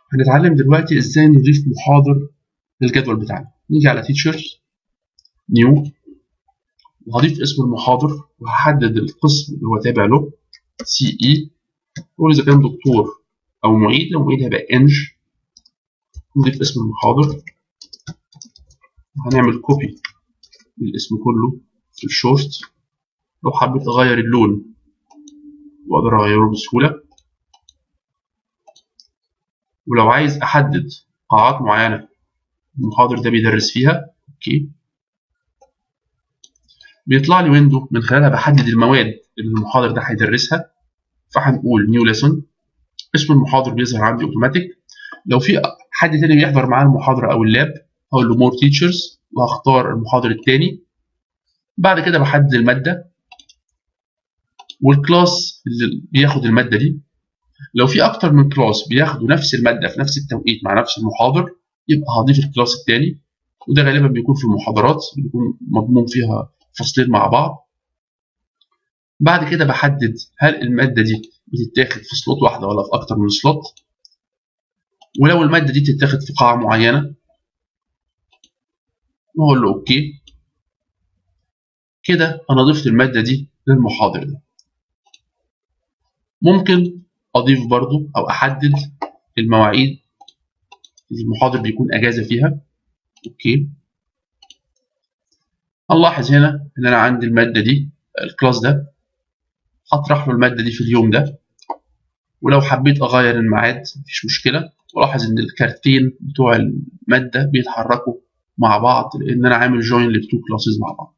هنتعلم دلوقتي ازاي نضيف محاضر للجدول بتاعنا نيجي على تيتشرز نيو وهضيف اسم المحاضر وهحدد القسم اللي هو تابع له سي اي واقول اذا كان دكتور او معيد لو معيد هيبقى انج نضيف اسم المحاضر وهنعمل كوبي للاسم كله في الشورت لو حبيت اغير اللون واقدر اغيره بسهوله ولو عايز احدد قاعات معينه المحاضر ده بيدرس فيها اوكي بيطلع لي ويندو من خلالها بحدد المواد اللي المحاضر ده هيدرسها فهنقول نيو ليسون اسم المحاضر بيظهر عندي اوتوماتيك لو في حد تاني بيحضر معاه المحاضره او اللاب هقول له مور تيتشرز وهختار المحاضر التاني بعد كده بحدد الماده والكلاس اللي بياخد الماده دي لو في اكتر من كلاس بياخدوا نفس الماده في نفس التوقيت مع نفس المحاضر يبقى هضيف الكلاس الثاني وده غالبا بيكون في المحاضرات بيكون مضمون فيها فصلين مع بعض بعد كده بحدد هل الماده دي بتتاخد في سلوت واحده ولا في اكتر من سلوت ولو الماده دي بتتاخد في قاعه معينه واقول له اوكي كده انا ضفت الماده دي للمحاضر ده ممكن اضيف برضو او احدد المواعيد اللي المحاضر بيكون اجازه فيها اوكي هنلاحظ هنا ان انا عندي الماده دي الكلاس ده هطرح له الماده دي في اليوم ده ولو حبيت اغير الميعاد مفيش مشكله ولاحظ ان الكارتين بتوع الماده بيتحركوا مع بعض لان انا عامل جوين للتو كلاسز مع بعض